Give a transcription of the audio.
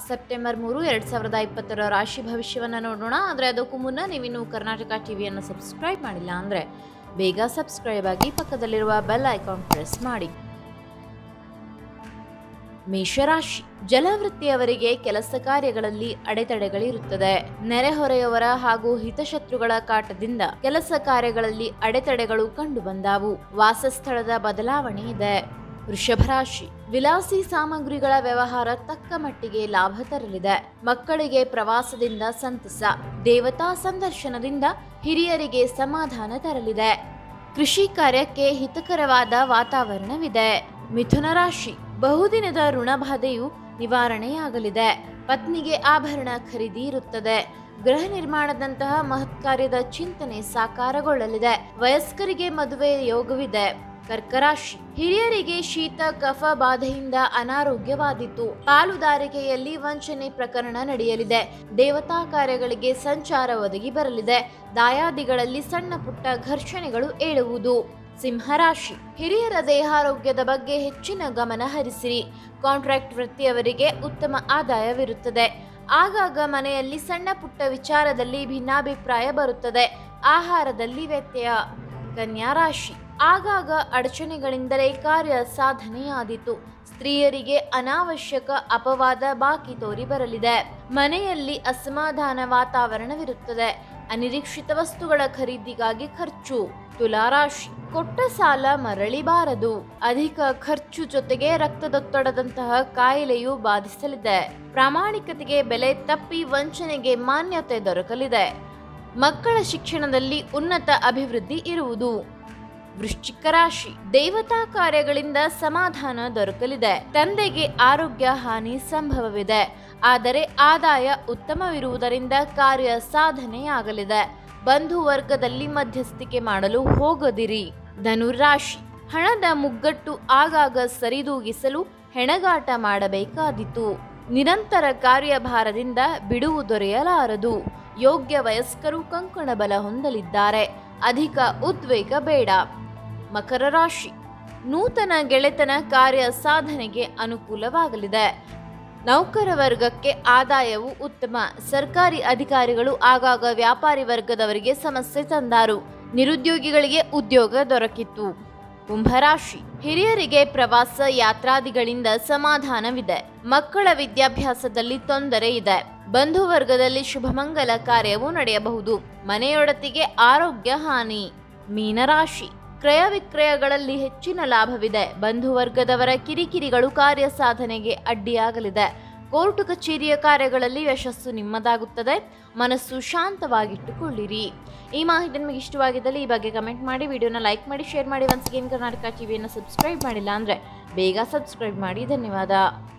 September ಮೂರು ಎರಡು ಸಾವಿರದ ಇಪ್ಪತ್ತರ ರಾಶಿ ಭವಿಷ್ಯವನ್ನು ನೋಡೋಣ ಆದರೆ ಅದಕ್ಕೂ ಮುನ್ನ ನೀವಿನ್ನು ಕರ್ನಾಟಕ ಟಿವಿಯನ್ನು ಸಬ್ಸ್ಕ್ರೈಬ್ ಮಾಡಿಲ್ಲ ಅಂದರೆ ಬೇಗ ಸಬ್ಸ್ಕ್ರೈಬ್ ಆಗಿ ಪಕ್ಕದಲ್ಲಿರುವ ಬೆಲ್ ಐಕಾನ್ ಪ್ರೆಸ್ ಮಾಡಿ ಮೇಷರಾಶಿ ಜಲವೃತ್ತಿಯವರಿಗೆ ಕೆಲಸ ಕಾರ್ಯಗಳಲ್ಲಿ ಅಡೆತಡೆಗಳಿರುತ್ತದೆ ನೆರೆಹೊರೆಯವರ ಹಾಗೂ ಹಿತಶತ್ರುಗಳ ಕಾಟದಿಂದ ಕೆಲಸ ಕಾರ್ಯಗಳಲ್ಲಿ ಅಡೆತಡೆಗಳು ಕಂಡುಬಂದಾವು ವಾಸಸ್ಥಳದ ಬದಲಾವಣೆ ಇದೆ ವೃಷಭರಾಶಿ ವಿಲಾಸಿ ಸಾಮಗ್ರಿಗಳ ವ್ಯವಹಾರ ತಕ್ಕ ಮಟ್ಟಿಗೆ ಲಾಭ ತರಲಿದೆ ಮಕ್ಕಳಿಗೆ ಪ್ರವಾಸದಿಂದ ಸಂತಸ ದೇವತಾ ಸಂದರ್ಶನದಿಂದ ಹಿರಿಯರಿಗೆ ಸಮಾಧಾನ ತರಲಿದೆ ಕೃಷಿ ಕಾರ್ಯಕ್ಕೆ ಹಿತಕರವಾದ ವಾತಾವರಣವಿದೆ ಮಿಥುನ ರಾಶಿ ಬಹುದಿನದ ಋಣಬಾಧೆಯು ನಿವಾರಣೆಯಾಗಲಿದೆ ಪತ್ನಿಗೆ ಆಭರಣ ಖರೀದಿ ಇರುತ್ತದೆ ಗೃಹ ನಿರ್ಮಾಣದಂತಹ ಮಹತ್ ಕಾರ್ಯದ ಚಿಂತನೆ ಸಾಕಾರಗೊಳ್ಳಲಿದೆ ವಯಸ್ಕರಿಗೆ ಮದುವೆ ಯೋಗವಿದೆ ಕರ್ಕರಾಶಿ ಹಿರಿಯರಿಗೆ ಶೀತ ಕಫ ಬಾಧೆಯಿಂದ ಅನಾರೋಗ್ಯವಾದಿತು ಪಾಲುದಾರಿಕೆಯಲ್ಲಿ ವಂಚನೆ ಪ್ರಕರಣ ನಡೆಯಲಿದೆ ದೇವತಾ ಕಾರ್ಯಗಳಿಗೆ ಸಂಚಾರ ಒದಗಿ ಬರಲಿದೆ ದಾಯಾದಿಗಳಲ್ಲಿ ಸಣ್ಣ ಪುಟ್ಟ ಘರ್ಷಣೆಗಳು ಏಳುವುದು ಸಿಂಹರಾಶಿ ಹಿರಿಯರ ದೇಹಾರೋಗ್ಯದ ಬಗ್ಗೆ ಹೆಚ್ಚಿನ ಗಮನ ಹರಿಸಿರಿ ಕಾಂಟ್ರಾಕ್ಟ್ ವೃತ್ತಿಯವರಿಗೆ ಉತ್ತಮ ಆದಾಯವಿರುತ್ತದೆ ಆಗಾಗ ಮನೆಯಲ್ಲಿ ಸಣ್ಣ ಪುಟ್ಟ ವಿಚಾರದಲ್ಲಿ ಭಿನ್ನಾಭಿಪ್ರಾಯ ಬರುತ್ತದೆ ಆಹಾರದಲ್ಲಿ ವ್ಯತ್ಯಯ ಕನ್ಯಾ ರಾಶಿ ಆಗಾಗ ಅಡಚಣೆಗಳಿಂದಲೇ ಕಾರ್ಯ ಸಾಧನೆಯಾದೀತು ಸ್ತ್ರೀಯರಿಗೆ ಅನಾವಶ್ಯಕ ಅಪವಾದ ಬಾಕಿ ತೋರಿ ಬರಲಿದೆ ಮನೆಯಲ್ಲಿ ಅಸಮಾಧಾನ ವಾತಾವರಣವಿರುತ್ತದೆ ಅನಿರೀಕ್ಷಿತ ವಸ್ತುಗಳ ಖರೀದಿಗಾಗಿ ಖರ್ಚು ತುಲಾರಾಶಿ ಕೊಟ್ಟ ಸಾಲ ಮರಳಿಬಾರದು ಅಧಿಕ ಖರ್ಚು ಜೊತೆಗೆ ರಕ್ತದೊತ್ತಡದಂತಹ ಕಾಯಿಲೆಯು ಬಾಧಿಸಲಿದೆ ಪ್ರಾಮಾಣಿಕತೆಗೆ ಬೆಲೆ ತಪ್ಪಿ ವಂಚನೆಗೆ ಮಾನ್ಯತೆ ದೊರಕಲಿದೆ ಮಕ್ಕಳ ಶಿಕ್ಷಣದಲ್ಲಿ ಉನ್ನತ ಅಭಿವೃದ್ಧಿ ಇರುವುದು ವೃಶ್ಚಿಕ ರಾಶಿ ದೇವತಾ ಕಾರ್ಯಗಳಿಂದ ಸಮಾಧಾನ ದೊರಕಲಿದೆ ತಂದೆಗೆ ಆರೋಗ್ಯ ಹಾನಿ ಸಂಭವವಿದೆ ಆದರೆ ಆದಾಯ ಉತ್ತಮವಿರುವುದರಿಂದ ಕಾರ್ಯ ಸಾಧನೆಯಾಗಲಿದೆ ಬಂಧು ವರ್ಗದಲ್ಲಿ ಮಧ್ಯಸ್ಥಿಕೆ ಮಾಡಲು ಹೋಗದಿರಿ ಧನುರಾಶಿ ಹಣದ ಮುಗ್ಗಟ್ಟು ಆಗಾಗ ಸರಿದೂಗಿಸಲು ಹೆಣಗಾಟ ಮಾಡಬೇಕಾದೀತು ನಿರಂತರ ಕಾರ್ಯಭಾರದಿಂದ ಬಿಡುವು ದೊರೆಯಲಾರದು ಯೋಗ್ಯ ವಯಸ್ಕರು ಕಂಕಣ ಬಲ ಹೊಂದಲಿದ್ದಾರೆ ಅಧಿಕ ಉದ್ವೇಗ ಬೇಡ ಮಕರ ರಾಶಿ ನೂತನ ಗೆಳೆತನ ಕಾರ್ಯ ಸಾಧನೆಗೆ ಅನುಕೂಲವಾಗಲಿದೆ ನೌಕರ ವರ್ಗಕ್ಕೆ ಆದಾಯವು ಉತ್ತಮ ಸರ್ಕಾರಿ ಅಧಿಕಾರಿಗಳು ಆಗಾಗ ವ್ಯಾಪಾರಿ ವರ್ಗದವರಿಗೆ ಸಮಸ್ಯೆ ತಂದಾರು ನಿರುದ್ಯೋಗಿಗಳಿಗೆ ಉದ್ಯೋಗ ದೊರಕಿತ್ತು ಕುಂಭರಾಶಿ ಹಿರಿಯರಿಗೆ ಪ್ರವಾಸ ಯಾತ್ರಾದಿಗಳಿಂದ ಸಮಾಧಾನವಿದೆ ಮಕ್ಕಳ ವಿದ್ಯಾಭ್ಯಾಸದಲ್ಲಿ ತೊಂದರೆ ಇದೆ ಬಂಧು ವರ್ಗದಲ್ಲಿ ಶುಭಮಂಗಲ ಕಾರ್ಯವೂ ನಡೆಯಬಹುದು ಮನೆಯೊಡತಿಗೆ ಆರೋಗ್ಯ ಹಾನಿ ಮೀನರಾಶಿ ಕ್ರಯ ವಿಕ್ರಯಗಳಲ್ಲಿ ಹೆಚ್ಚಿನ ಲಾಭವಿದೆ ಬಂಧು ವರ್ಗದವರ ಕಿರಿಕಿರಿಗಳು ಕಾರ್ಯ ಸಾಧನೆಗೆ ಅಡ್ಡಿಯಾಗಲಿದೆ ಕೋರ್ಟು ಕಚೇರಿಯ ಕಾರ್ಯಗಳಲ್ಲಿ ಯಶಸ್ಸು ನಿಮ್ಮದಾಗುತ್ತದೆ ಮನಸ್ಸು ಶಾಂತವಾಗಿಟ್ಟುಕೊಳ್ಳಿರಿ ಈ ಮಾಹಿತಿ ನಿಮಗೆ ಇಷ್ಟವಾಗಿದ್ದಲ್ಲಿ ಈ ಬಗ್ಗೆ ಕಮೆಂಟ್ ಮಾಡಿ ವಿಡಿಯೋನ ಲೈಕ್ ಮಾಡಿ ಶೇರ್ ಮಾಡಿ ಒನ್ಸ್ ಅಗೇನ್ ಕರ್ನಾಟಕ ಟಿವಿಯನ್ನು ಸಬ್ಸ್ಕ್ರೈಬ್ ಮಾಡಿಲ್ಲ ಅಂದರೆ ಬೇಗ ಸಬ್ಸ್ಕ್ರೈಬ್ ಮಾಡಿ ಧನ್ಯವಾದ